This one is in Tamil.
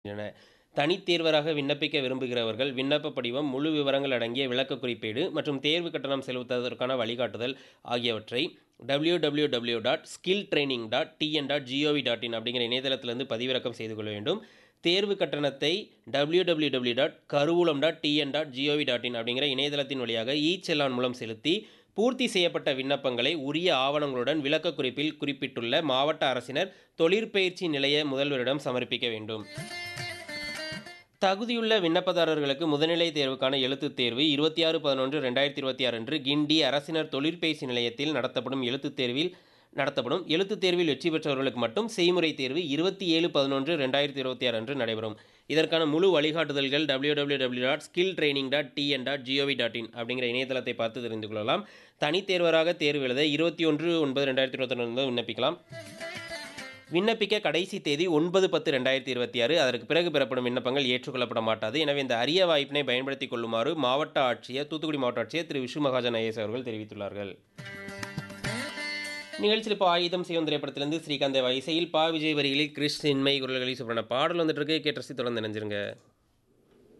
என தனித் தேர்வராக விண்ணப்பிக்க விரும்புகிறவர்கள் விண்ணப்ப படிவம் முழு விவரங்கள் அடங்கிய விளக்கக் குறிப்பேடு மற்றும் தேர்வு கட்டணம் செலுத்துவதற்கான வழிகாட்டுதல் ஆகியவற்றை W W W dot skill training dot TN dot GOV dot in அப்படிங்கிற இணையதளத்திலிருந்து பதிவிறக்கம் செய்து கொள்ள வேண்டும் தேர்வு கட்டணத்தை டபிள்யூ டபிள்யூ டபிள்யூ டாட் கருவூலம் dot TN dot GOV dot in அப்படிங்கிற இணையதளத்தின் வழியாக இ செல்லான் மூலம் செலுத்தி பூர்த்தி செய்யப்பட்ட விண்ணப்பங்களை உரிய ஆவணங்களுடன் விளக்கக் குறிப்பில் குறிப்பிட்டுள்ள மாவட்ட அரசினர் தொழிற்பயிற்சி நிலைய முதல்வரிடம் சமர்ப்பிக்க வேண்டும் தகுதியுள்ள விண்ணப்பதாரர்களுக்கு முதுநிலை தேர்வுக்கான எழுத்துத் தேர்வு இருபத்தி ஆறு பதினொன்று ரெண்டாயிரத்தி இருபத்தி ஆறு அன்று கிண்டி அரசினர் தொழிற்பயிற்சி நிலையத்தில் நடத்தப்படும் எழுத்துத் தேர்வில் நடத்தப்படும் எழுத்துத் தேர்வில் வெற்றி பெற்றவர்களுக்கு மட்டும் செய்முறை தேர்வு இருபத்தி ஏழு பதினொன்று ரெண்டாயிரத்தி இருபத்தி ஆறு அன்று நடைபெறும் இதற்கான முழு வழிகாட்டுதல்கள் W W W dot skill training dot TN dot GOV dot in அப்படிங்கிற இணையதளத்தை பார்த்து தெரிந்து கொள்ளலாம் தனித் தேர்வராக தேர்வு எழுத இருபத்தி ஒன்று ஒன்பது ரெண்டாயிரத்தி இருபத்தி ஒன்று விண்ணப்பிக்கலாம் விண்ணப்பிக்க கடைசி தேதி ஒன்பது பத்து ரெண்டாயிரத்தி இருபத்தி ஆறு அதற்கு பிறகு பெறப்படும் விண்ணப்பங்கள் ஏற்றுக்கொள்ளப்பட மாட்டாது எனவே இந்த அரிய வாய்ப்பினை பயன்படுத்திக் கொள்ளுமாறு மாவட்ட ஆட்சியர் தூத்துக்குடி மாவட்ட ஆட்சியர் திரு விஷ்ணு மகாஜன் ஐஎஸ் அவர்கள் தெரிவித்துள்ளார்கள் நிகழ்ச்சியில் இப்போ ஆயுதம் செய்யும் திரைப்படத்திலிருந்து ஸ்ரீகாந்த் தேவா இசையில் பா விஜய் வரிகளில் கிறிஸ் இன்மை குரல்களில் சொல்றான பாடல் வந்துட்டு இருக்கு கேட்டு ரசி தொடர்ந்து நினைஞ்சிருங்க